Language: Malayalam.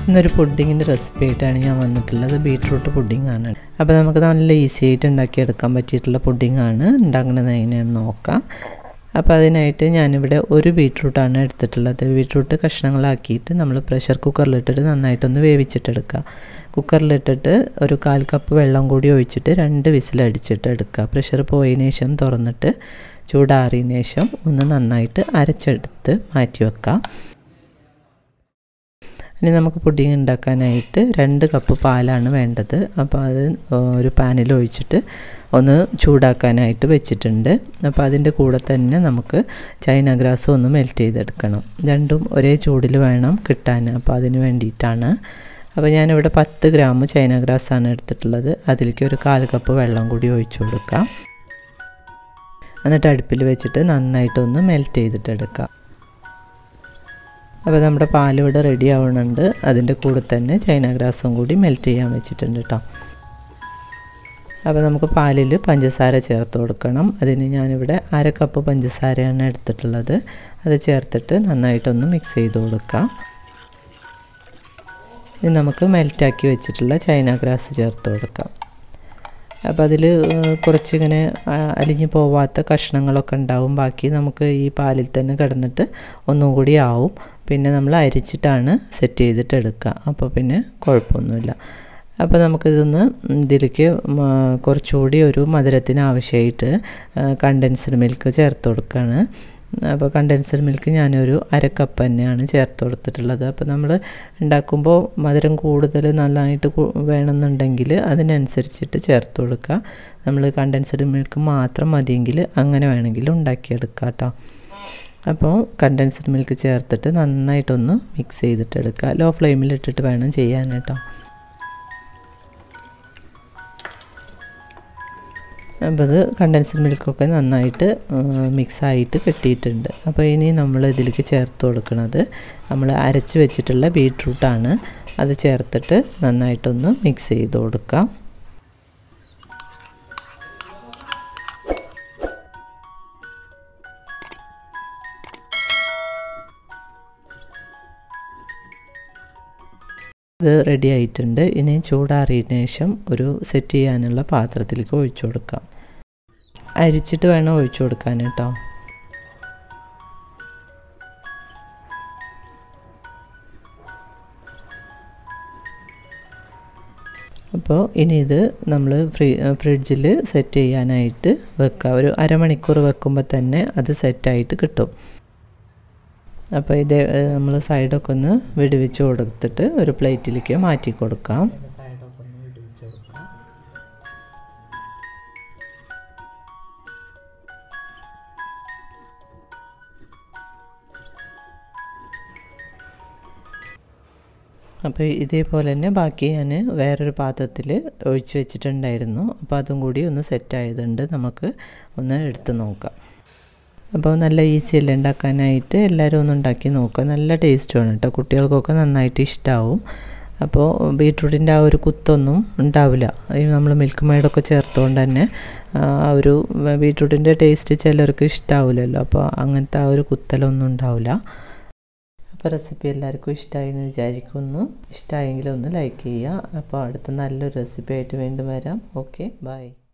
ഇന്നൊരു പുഡിങ്ങിൻ്റെ റെസിപ്പി ആയിട്ടാണ് ഞാൻ വന്നിട്ടുള്ളത് ബീട്രൂട്ട് പുഡിംഗ് ആണ് അപ്പോൾ നമുക്ക് നല്ല ഈസി ആയിട്ട് ഉണ്ടാക്കിയെടുക്കാൻ പറ്റിയിട്ടുള്ള പുഡിംഗ് ആണ് ഉണ്ടാക്കുന്നത് എങ്ങനെയാണെന്ന് നോക്കാം അപ്പോൾ അതിനായിട്ട് ഞാനിവിടെ ഒരു ബീട്രൂട്ടാണ് എടുത്തിട്ടുള്ളത് ബീട്രൂട്ട് കഷ്ണങ്ങളാക്കിയിട്ട് നമ്മൾ പ്രഷർ കുക്കറിലിട്ടിട്ട് നന്നായിട്ടൊന്ന് വേവിച്ചിട്ടെടുക്കുക കുക്കറിലിട്ടിട്ട് ഒരു കാൽ കപ്പ് വെള്ളം കൂടി ഒഴിച്ചിട്ട് രണ്ട് വിസിലടിച്ചിട്ട് എടുക്കുക പ്രഷർ പോയതിന് ശേഷം തുറന്നിട്ട് ചൂടാറിയതിന് ശേഷം ഒന്ന് നന്നായിട്ട് അരച്ചെടുത്ത് മാറ്റി വെക്കാം ഇനി നമുക്ക് പുഡിങ് ഉണ്ടാക്കാനായിട്ട് രണ്ട് കപ്പ് പാലാണ് വേണ്ടത് അപ്പോൾ അത് ഒരു പാനിൽ ഒഴിച്ചിട്ട് ഒന്ന് ചൂടാക്കാനായിട്ട് വെച്ചിട്ടുണ്ട് അപ്പോൾ അതിൻ്റെ കൂടെ തന്നെ നമുക്ക് ചൈന ഗ്രാസ് ഒന്ന് മെൽറ്റ് ചെയ്തെടുക്കണം രണ്ടും ഒരേ ചൂടിൽ വേണം കിട്ടാൻ അപ്പോൾ അതിന് വേണ്ടിയിട്ടാണ് അപ്പോൾ ഞാനിവിടെ പത്ത് ഗ്രാം ചൈന ഗ്രാസാണ് എടുത്തിട്ടുള്ളത് അതിലേക്ക് ഒരു കാൽ കപ്പ് വെള്ളം കൂടി ഒഴിച്ചു കൊടുക്കാം എന്നിട്ട് അടുപ്പിൽ വെച്ചിട്ട് നന്നായിട്ടൊന്ന് മെൽറ്റ് ചെയ്തിട്ടെടുക്കാം അപ്പോൾ നമ്മുടെ പാലിവിടെ റെഡി ആവുന്നുണ്ട് അതിൻ്റെ കൂടെ തന്നെ ചൈന ഗ്രാസും കൂടി മെൽറ്റ് ചെയ്യാൻ വെച്ചിട്ടുണ്ട് കേട്ടോ അപ്പോൾ നമുക്ക് പാലിൽ പഞ്ചസാര ചേർത്ത് കൊടുക്കണം അതിന് ഞാനിവിടെ അര കപ്പ് പഞ്ചസാരയാണ് എടുത്തിട്ടുള്ളത് അത് ചേർത്തിട്ട് നന്നായിട്ടൊന്ന് മിക്സ് ചെയ്ത് കൊടുക്കാം ഇനി നമുക്ക് മെൽറ്റാക്കി വെച്ചിട്ടുള്ള ചൈന ഗ്രാസ് ചേർത്ത് കൊടുക്കാം അപ്പോൾ അതിൽ കുറച്ചിങ്ങനെ അലിഞ്ഞു പോവാത്ത കഷ്ണങ്ങളൊക്കെ ഉണ്ടാവും ബാക്കി നമുക്ക് ഈ പാലിൽ തന്നെ കിടന്നിട്ട് ഒന്നും കൂടി ആവും പിന്നെ നമ്മൾ അരിച്ചിട്ടാണ് സെറ്റ് ചെയ്തിട്ട് എടുക്കുക അപ്പോൾ പിന്നെ കുഴപ്പമൊന്നുമില്ല അപ്പോൾ നമുക്കിതൊന്ന് ഇതിലേക്ക് കുറച്ചുകൂടി ഒരു മധുരത്തിന് ആവശ്യമായിട്ട് കണ്ടൻസ്ഡ് മിൽക്ക് ചേർത്ത് കൊടുക്കുകയാണ് അപ്പോൾ കണ്ടൻസ്ഡ് മിൽക്ക് ഞാനൊരു അര കപ്പ് തന്നെയാണ് ചേർത്ത് കൊടുത്തിട്ടുള്ളത് അപ്പോൾ നമ്മൾ ഉണ്ടാക്കുമ്പോൾ മധുരം കൂടുതൽ നന്നായിട്ട് വേണമെന്നുണ്ടെങ്കിൽ അതിനനുസരിച്ചിട്ട് ചേർത്ത് കൊടുക്കുക നമ്മൾ കണ്ടൻസ്ഡ് മിൽക്ക് മാത്രം മതിയെങ്കിൽ അങ്ങനെ വേണമെങ്കിൽ ഉണ്ടാക്കിയെടുക്കാം കേട്ടോ അപ്പോൾ കണ്ടൻസ്ഡ് മിൽക്ക് ചേർത്തിട്ട് നന്നായിട്ടൊന്ന് മിക്സ് ചെയ്തിട്ട് എടുക്കുക ലോ ഫ്ലെയിമിൽ ഇട്ടിട്ട് വേണം ചെയ്യാൻ കേട്ടോ അപ്പോൾ അത് കണ്ടൻസ്ഡ് മിൽക്കൊക്കെ നന്നായിട്ട് മിക്സായിട്ട് കിട്ടിയിട്ടുണ്ട് അപ്പോൾ ഇനി നമ്മൾ ഇതിലേക്ക് ചേർത്ത് കൊടുക്കുന്നത് നമ്മൾ അരച്ച് വെച്ചിട്ടുള്ള ബീട്രൂട്ടാണ് അത് ചേർത്തിട്ട് നന്നായിട്ടൊന്ന് മിക്സ് ചെയ്ത് കൊടുക്കാം ഇത് റെഡി ആയിട്ടുണ്ട് ഇനി ചൂടാറിയതിന് ശേഷം ഒരു സെറ്റ് ചെയ്യാനുള്ള പാത്രത്തിലേക്ക് ഒഴിച്ചു കൊടുക്കാം അരിച്ചിട്ട് വേണം ഒഴിച്ചു കൊടുക്കാൻ കേട്ടോ അപ്പോൾ ഇനി ഇത് നമ്മൾ ഫ്രീ ഫ്രിഡ്ജിൽ സെറ്റ് ചെയ്യാനായിട്ട് വെക്കുക ഒരു അരമണിക്കൂർ വെക്കുമ്പോൾ തന്നെ അത് സെറ്റായിട്ട് കിട്ടും അപ്പോൾ ഇത് നമ്മൾ സൈഡൊക്കെ ഒന്ന് വിടുവിച്ച് കൊടുത്തിട്ട് ഒരു പ്ലേറ്റിലേക്ക് മാറ്റി കൊടുക്കാം അപ്പോൾ ഇതേപോലെ തന്നെ ബാക്കി ഞാൻ വേറൊരു പാത്രത്തിൽ ഒഴിച്ച് വെച്ചിട്ടുണ്ടായിരുന്നു അപ്പോൾ അതും കൂടി ഒന്ന് സെറ്റായതുണ്ട് നമുക്ക് ഒന്ന് എടുത്ത് നോക്കാം അപ്പോൾ നല്ല ഈസി അല്ലേ ഉണ്ടാക്കാനായിട്ട് എല്ലാവരും ഒന്ന് ഉണ്ടാക്കി നോക്കുക നല്ല ടേസ്റ്റുമാണ് കേട്ടോ കുട്ടികൾക്കൊക്കെ നന്നായിട്ട് ഇഷ്ടമാവും അപ്പോൾ ബീട്രൂട്ടിൻ്റെ ആ ഒരു കുത്തൊന്നും ഉണ്ടാവില്ല ഈ നമ്മൾ മിൽക്ക് മെയ്ഡൊക്കെ ചേർത്തുകൊണ്ട് തന്നെ ആ ഒരു ബീട്രൂട്ടിൻ്റെ ടേസ്റ്റ് ചിലർക്ക് ഇഷ്ടാവില്ലല്ലോ അപ്പോൾ അങ്ങനത്തെ ആ ഒരു കുത്തലൊന്നും ഉണ്ടാവില്ല അപ്പോൾ റെസിപ്പി എല്ലാവർക്കും ഇഷ്ടമായി എന്ന് വിചാരിക്കുന്നു ഇഷ്ടമായെങ്കിൽ ഒന്ന് ലൈക്ക് ചെയ്യുക അപ്പോൾ അടുത്ത നല്ലൊരു റെസിപ്പി ആയിട്ട് വീണ്ടും വരാം ഓക്കെ ബൈ